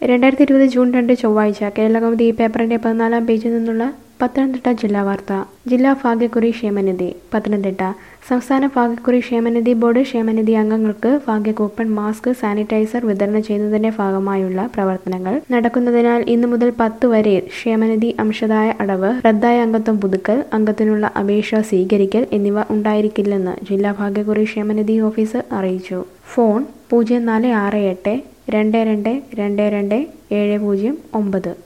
രണ്ടായിരത്തി ഇരുപത് ജൂൺ രണ്ട് ചൊവ്വാഴ്ച കേരളകൗമുദി ഈ പേപ്പറിന്റെ പതിനാലാം പേജിൽ നിന്നുള്ള പത്തനംതിട്ട ജില്ലാ വാർത്ത ജില്ലാ ഭാഗ്യക്കുറി ക്ഷേമനിധി പത്തനംതിട്ട സംസ്ഥാന ഭാഗ്യക്കുറി ക്ഷേമനിധി ബോർഡ് ക്ഷേമനിധി അംഗങ്ങൾക്ക് ഭാഗ്യ കൂപ്പൺ മാസ്ക് സാനിറ്റൈസർ വിതരണം ചെയ്യുന്നതിന്റെ ഭാഗമായുള്ള പ്രവർത്തനങ്ങൾ നടക്കുന്നതിനാൽ ഇന്നു മുതൽ പത്ത് വരെ ക്ഷേമനിധി അംശദായ അടവ് റദ്ദായ അംഗത്വം പുതുക്കൽ അംഗത്തിനുള്ള അപേക്ഷ സ്വീകരിക്കൽ എന്നിവ ഉണ്ടായിരിക്കില്ലെന്ന് ജില്ലാ ഭാഗ്യക്കുറി ക്ഷേമനിധി ഓഫീസർ അറിയിച്ചു ഫോൺ പൂജ്യം നാല് ആറ് എട്ട് രണ്ട് രണ്ട് രണ്ട് രണ്ട് ഏഴ് പൂജ്യം ഒമ്പത്